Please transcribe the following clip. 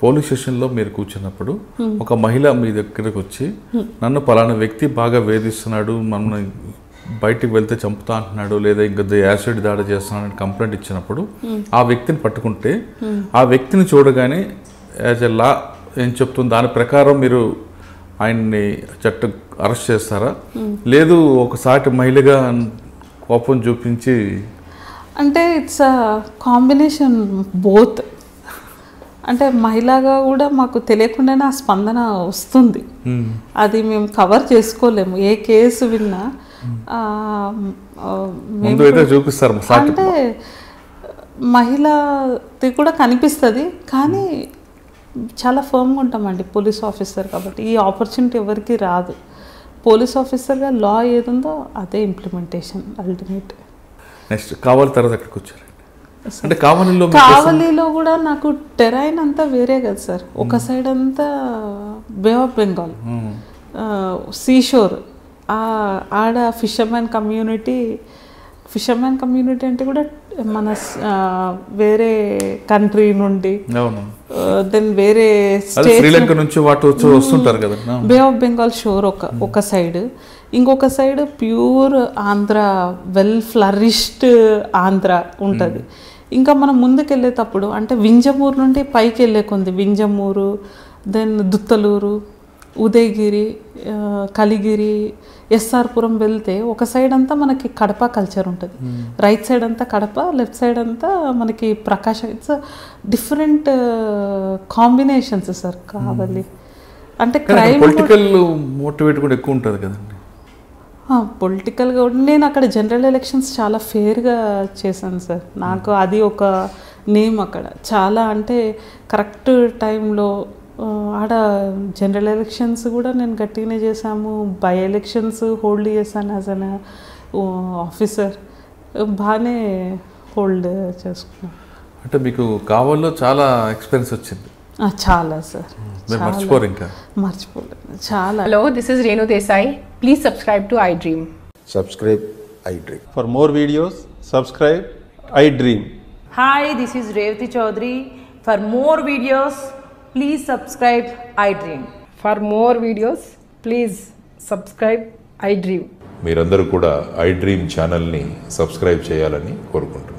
Police స్టేషన్లో మీరు కూర్చున్నప్పుడు ఒక మహిళ మీ దగ్గరకు వచ్చి నన్ను పలానా వ్యక్తి బాగా వేధిస్తున్నాడు మన బయటికి వెళ్తే చంపుతా అంటున్నాడు లేదా ఇంకా యాసిడ్ దాడి చేస్తున్నాడని కంప్లైంట్ ఇచ్చినప్పుడు ఆ వ్యక్తిని పట్టుకుంటే ఆ వ్యక్తిని చూడగానే యాజ్ ఎ లా ఏం చెప్తుంది దాని ప్రకారం మీరు ఆయన్ని చట్ట అరెస్ట్ చేస్తారా లేదు ఒక సాటి మహిళగా కోపం చూపించి అంటే ఇట్స్ అ కాంబినేషన్ బోత్ అంటే మహిళగా కూడా మాకు తెలియకుండానే ఆ స్పందన వస్తుంది అది మేము కవర్ చేసుకోలేము ఏ కేసు విన్నా ఆ, ఆ, మేము ముందు అయితే చూపిస్తారు సాటి అంటే మహిళది కూడా కనిపిస్తుంది కానీ చాలా ఫర్మ్గా ఉంటామండి పోలీస్ ఆఫీసర్ కాబట్టి ఈ ఆపర్చునిటీ ఎవరికి రాదు పోలీస్ ఆఫీసర్గా లా ఏది ఉందో అదే ఇంప్లిమెంటేషన్ అల్టిమేట్ నెక్స్ట్ కావాలి తర్వాత ఎక్కడికి వచ్చారు అంటే కావలిలో మీకు కావలిలో కూడా నాకు టెరైన్ అంతా వేరే కదా సార్ ఒక సైడ్ అంతా బే ఆఫ్ బెంగాల్ సీషోర్ ఆడ ఫిషర్మ్యాన్ కమ్యూనిటీ ఫిషర్మ్యాన్ కమ్యూనిటీ అంటే కూడా మన స్- ఆ, వేరే కంట్రీ నుండి అవును దెన్ వేరే అదే స్టేట్ శ్రీలంక నుంచి వాటి వచ్చి వస్తుంటారు కదా బే ఆఫ్ బెంగాల్ షోర్ ఒక ఒక సైడ్ ఇంకొక side pure Andhra well flourished Andhra ఉంటుంది ఇంకా మనం ముందుకు వెళ్ళేటప్పుడు అంటే వింజమూరు నుండి పైకి వెళ్ళే కొంది వింజమూరు దెన్ దుత్తలూరు ఉదయగిరి ఆ, కలిగిరి ఎస్ఆర్పురం వెళ్తే ఒక సైడ్ అంతా మనకి కడప కల్చర్ ఉంటుంది రైట్ సైడ్ అంతా కడప లెఫ్ట్ సైడ్ అంతా మనకి Prakasam it's different combinations sir కావాలి అంటే క్రైమ్ పొలిటికల్ మోటివేట్ కూడా ఎక్కువ ఉంటుంది కదండి పొలిటికల్గా నేను అక్కడ జనరల్ ఎలక్షన్స్ చాలా ఫేర్గా చేశాను సార్ నాకు అది ఒక నేమ్ అక్కడ చాలా అంటే కరెక్ట్ టైంలో ఆ, ఆడ జనరల్ ఎలక్షన్స్ కూడా నేను గట్టిగానే చేశాము బై ఎలక్షన్స్ హోల్డ్ చేశాను యాజ్ అన్ ఆఫీసర్ బాగానే హోల్డ్ చేసుకున్నాను అంటే మీకు కావాలో చాలా ఎక్స్పీరియన్స్ వచ్చింది ఆ, చాలా సార్ మీరు మర్చిపోరు ఇంకా మర్చిపోలేదు చాలా Hello, this is Renu Desai. Please subscribe to iDream. subscribe iDream. For more videos, subscribe I Dream. Hi, this is Revati Chaudhary. For more videos, please subscribe iDream. For more videos, please subscribe iDream. మీరందరూ కూడా I dream ఛానల్ని subscribe చేయాలని కోరుకుంటున్నాను